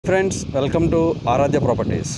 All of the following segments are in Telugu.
friends welcome to Aaradhya properties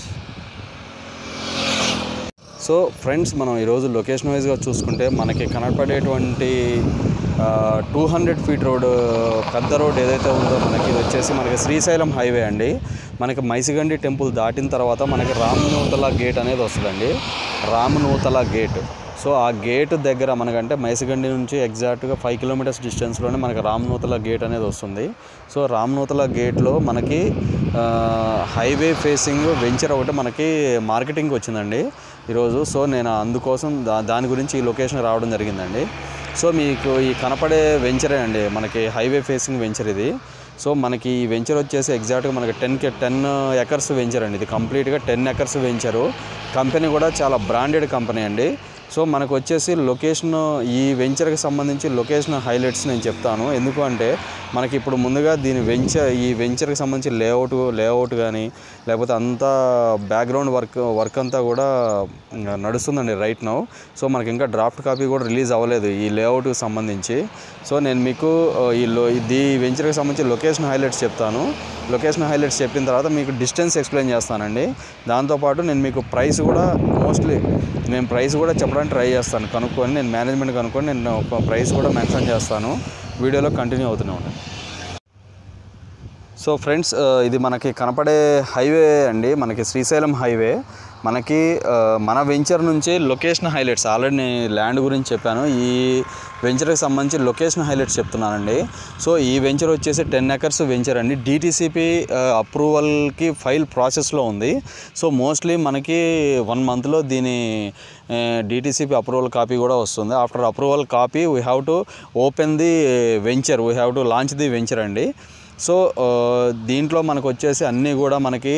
so friends మనం ఈరోజు లొకేషన్ వైజ్గా చూసుకుంటే మనకి కనపడేటువంటి టూ హండ్రెడ్ ఫీట్ రోడ్ పెద్ద రోడ్ ఏదైతే ఉందో మనకి ఇది వచ్చేసి మనకి శ్రీశైలం హైవే అండి మనకి మైసిగండి టెంపుల్ దాటిన తర్వాత మనకి రామనూతల గేట్ అనేది వస్తుందండి రామనూతల గేట్ సో ఆ గేట్ దగ్గర మనకంటే మైసిగండి నుంచి ఎగ్జాక్ట్గా ఫైవ్ కిలోమీటర్స్ డిస్టెన్స్లోనే మనకి రామనూతల గేట్ అనేది వస్తుంది సో రామనూతల గేట్లో మనకి ఆ, హైవే ఫేసింగ్ వెంచర్ ఒకటి మనకి మార్కెటింగ్కి వచ్చిందండి ఈరోజు సో నేను అందుకోసం దా దాని గురించి ఈ లొకేషన్ రావడం జరిగిందండి సో మీకు ఈ కనపడే వెంచరే అండి మనకి హైవే ఫేసింగ్ వెంచర్ ఇది సో మనకి ఈ వెంచర్ వచ్చేసి ఎగ్జాక్ట్గా మనకి ten K ten acres venture అండి ఇది కంప్లీట్గా టెన్ ఎకర్స్ వెంచరు కంపెనీ కూడా చాలా బ్రాండెడ్ కంపెనీ అండి సో మనకు వచ్చేసి లొకేషన్ ఈ వెంచర్కి సంబంధించి లొకేషన్ హైలైట్స్ నేను చెప్తాను ఎందుకు అంటే మనకి ఇప్పుడు ముందుగా దీని వెంచర్ ఈ వెంచర్కి సంబంధించి లేఅవుట్ లేఅవుట్ కానీ లేకపోతే అంతా బ్యాక్గ్రౌండ్ వర్క్ వర్క్ అంతా కూడా ఇంకా నడుస్తుందండి రైట్ నౌ సో మనకి ఇంకా డ్రాఫ్ట్ కాపీ కూడా రిలీజ్ అవ్వలేదు ఈ లేఅవుట్కి సంబంధించి సో నేను మీకు ఆ, ఈ లో ఇది వెంచర్కి సంబంధించి లొకేషన్ హైలైట్స్ చెప్తాను లొకేషన్ హైలైట్స్ చెప్పిన తర్వాత మీకు డిస్టెన్స్ ఎక్స్ప్లెయిన్ చేస్తానండి దాంతోపాటు నేను మీకు ప్రైస్ కూడా మోస్ట్లీ నేను ప్రైస్ కూడా చెప్పడానికి ట్రై చేస్తాను కనుక్కొని నేను మేనేజ్మెంట్ కనుక్కొని నేను ఒక ప్రైస్ కూడా మెన్షన్ చేస్తాను వీడియోలో కంటిన్యూ అవుతూనే ఉంటాను సో ఫ్రెండ్స్ ఆ, ఇది మనకి కనపడే హైవే అండి మనకి శ్రీశైలం హైవే మనకి ఆ, మన వెంచర్ నుంచి లొకేషన్ హైలైట్స్ ఆల్రెడీ నేను ల్యాండ్ గురించి చెప్పాను ఈ వెంచర్కి సంబంధించి లొకేషన్ హైలైట్స్ చెప్తున్నానండి సో ఈ వెంచర్ వచ్చేసి టెన్ ఎకర్స్ వెంచర్ అండి డిటీసీపీ అప్రూవల్కి ఫైల్ ప్రాసెస్లో ఉంది సో మోస్ట్లీ మనకి వన్ మంత్లో దీని డిటీసీపీ అప్రూవల్ కాపీ కూడా వస్తుంది after approval copy we have to open the venture we have to launch the venture అండి సో ఆ, దీంట్లో మనకు వచ్చేసి అన్నీ కూడా మనకి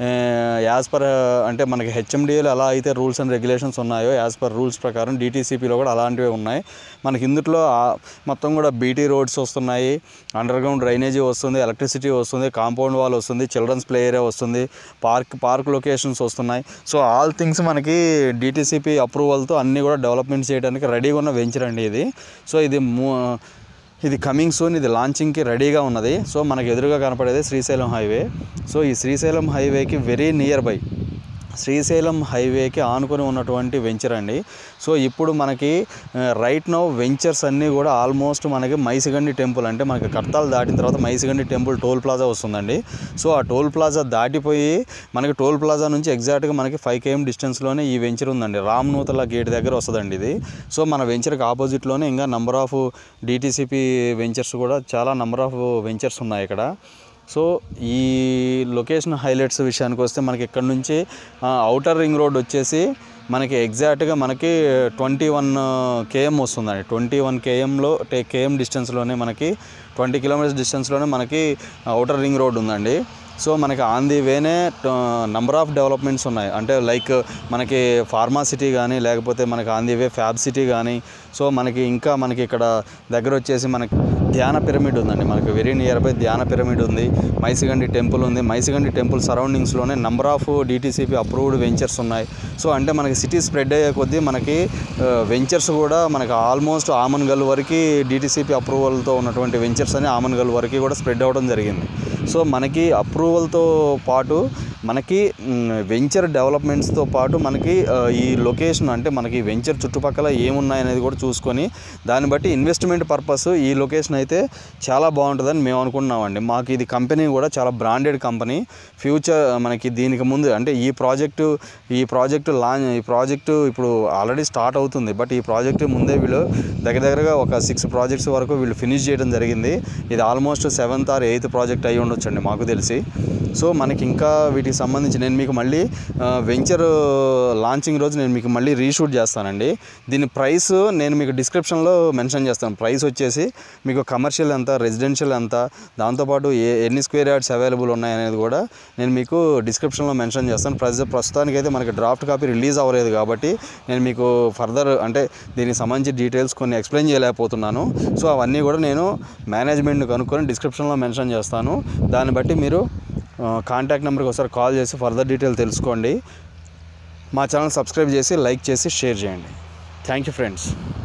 యాజ్ పర్ అంటే మనకి హెచ్ఎండిఏలో ఎలా అయితే రూల్స్ అండ్ రెగ్యులేషన్స్ ఉన్నాయో యాజ్ పర్ రూల్స్ ప్రకారం డిటీసీపీలో కూడా అలాంటివి ఉన్నాయి మనకి ఇందులో ఆ- మొత్తం కూడా బీటీ రోడ్స్ వస్తున్నాయి అండర్ గ్రౌండ్ డ్రైనేజీ వస్తుంది ఎలక్ట్రిసిటీ వస్తుంది కాంపౌండ్ వాల్ వస్తుంది చిల్డ్రన్స్ ప్లే ఏరియా వస్తుంది పార్క్ పార్క్ లొకేషన్స్ వస్తున్నాయి సో ఆల్ థింగ్స్ మనకి డిటీసీపీ అప్రూవల్తో అన్నీ కూడా డెవలప్మెంట్ చేయడానికి రెడీగా ఉన్న వెంచర్ అండి ఇది సో ఇది మూ- ఇది కమింగ్ సూన్ ఇది లాంచింగ్కి రెడీగా ఉన్నది సో మనకు ఎదురుగా కనపడేది శ్రీశైలం హైవే సో ఈ శ్రీశైలం హైవేకి వెరీ నియర్ బై శ్రీశైలం హైవేకి ఆనుకొని ఉన్నటువంటి వెంచర్ అండి సో ఇప్పుడు మనకి రైట్ నో వెంచర్స్ అన్నీ కూడా ఆల్మోస్ట్ మనకి మైసిగండి టెంపుల్ అంటే మనకి కర్తాలు దాటిన తర్వాత మైసిగండి టెంపుల్ టోల్ ప్లాజా వస్తుందండి సో ఆ టోల్ ప్లాజా దాటిపోయి మనకి టోల్ ప్లాజా నుంచి ఎగ్జాక్ట్గా మనకి ఫైవ్ కేఎం డిస్టెన్స్లోనే ఈ వెంచర్ ఉందండి రామ్నూతల గేట్ దగ్గర వస్తుందండి ఇది సో మన వెంచర్కి ఆపోజిట్లోనే ఇంకా నంబర్ ఆఫ్ డిటీసీపీ వెంచర్స్ కూడా చాలా నంబర్ ఆఫ్ వెంచర్స్ ఉన్నాయి ఇక్కడ సో ఈ లొకేషన్ హైలైట్స్ విషయానికి వస్తే మనకి ఇక్కడ నుంచి అవుటర్ రింగ్ రోడ్ వచ్చేసి మనకి ఎగ్జాక్ట్గా మనకి ట్వంటీ వన్ కేఎం వస్తుందండి ట్వంటీ వన్ కేఎంలో కేఎం డిస్టెన్స్లోనే మనకి ట్వంటీ కిలోమీటర్స్ డిస్టెన్స్లోనే మనకి అవుటర్ రింగ్ రోడ్ ఉందండి సో మనకి ఆన్ ది వేనే నంబర్ ఆఫ్ డెవలప్మెంట్స్ ఉన్నాయి అంటే లైక్ మనకి ఫార్మా సిటీ కానీ లేకపోతే మనకి on the way fab city కానీ సో మనకి ఇంకా మనకి ఇక్కడ దగ్గర వచ్చేసి మనకి ధ్యాన పిరమిడ్ ఉందండి మనకి very near by Dhyana pyramid ఉంది మైసిగండి టెంపుల్ ఉంది మైసిగండి టెంపుల్ సరౌండింగ్స్లోనే number of DTCP approved ventures ఉన్నాయి సో అంటే మనకి సిటీ స్ప్రెడ్ అయ్యే కొద్దీ మనకి వెంచర్స్ కూడా మనకి ఆల్మోస్ట్ ఆమన్గల్ వరకు డిటీసీపీ అప్రూవల్తో ఉన్నటువంటి వెంచర్స్ అని ఆమన్గల్ వరకు కూడా స్ప్రెడ్ అవ్వడం జరిగింది సో మనకి అప్రూవల్తో పాటు మనకి వెంచర్ డెవలప్మెంట్స్తో పాటు మనకి ఆ, ఈ లొకేషన్ అంటే మనకి వెంచర్ చుట్టుపక్కల ఏమున్నాయి అనేది కూడా చూసుకొని దాన్ని బట్టి ఇన్వెస్ట్మెంట్ పర్పస్ ఈ లొకేషన్ అయితే చాలా బాగుంటుందని మేము అనుకుంటున్నామండి మాకు ఇది కంపెనీ కూడా చాలా బ్రాండెడ్ కంపెనీ ఫ్యూచర్ మనకి దీనికి ముందు అంటే ఈ ప్రాజెక్టు ఈ ప్రాజెక్టు లాంచ్ ఈ ప్రాజెక్టు ఇప్పుడు ఆల్రెడీ స్టార్ట్ అవుతుంది బట్ ఈ ప్రాజెక్టు ముందే వీళ్ళు దగ్గర దగ్గరగా ఒక సిక్స్ ప్రాజెక్ట్స్ వరకు వీళ్ళు ఫినిష్ చేయడం జరిగింది ఇది almost seventh or eighth project అయి ఉండొచ్చండి మాకు తెలిసి సో మనకి ఇంకా వీటికి సంబంధించి నేను మీకు మళ్ళీ వెంచర్ లాంచింగ్ రోజు నేను మీకు మళ్ళీ రీషూట్ చేస్తానండి దీని ప్రైస్ నేను మీకు డిస్క్రిప్షన్లో మెన్షన్ చేస్తాను ప్రైస్ వచ్చేసి మీకు కమర్షియల్ ఎంత రెసిడెన్షియల్ ఎంత దాంతోపాటు ఏ ఎన్ని స్క్వేర్ యార్డ్స్ అవైలబుల్ ఉన్నాయి అనేది కూడా నేను మీకు డిస్క్రిప్షన్లో మెన్షన్ చేస్తాను ప్రజ ప్రస్తుతానికి అయితే మనకి డ్రాఫ్ట్ కాపీ రిలీజ్ అవ్వలేదు కాబట్టి నేను మీకు ఫర్దర్ అంటే దీనికి సంబంధించి డీటెయిల్స్ కొన్ని ఎక్స్ప్లెయిన్ చేయలేకపోతున్నాను సో అవన్నీ కూడా నేను మేనేజ్మెంట్ని కనుక్కొని డిస్క్రిప్షన్లో మెన్షన్ చేస్తాను దాన్ని బట్టి మీరు కాంటాక్ట్ నెంబర్కి ఒకసారి కాల్ చేసి ఫర్దర్ డీటెయిల్ తెలుసుకోండి మా ఛానల్ సబ్స్క్రైబ్ చేసి లైక్ చేసి షేర్ చేయండి థ్యాంక్ యూ ఫ్రెండ్స్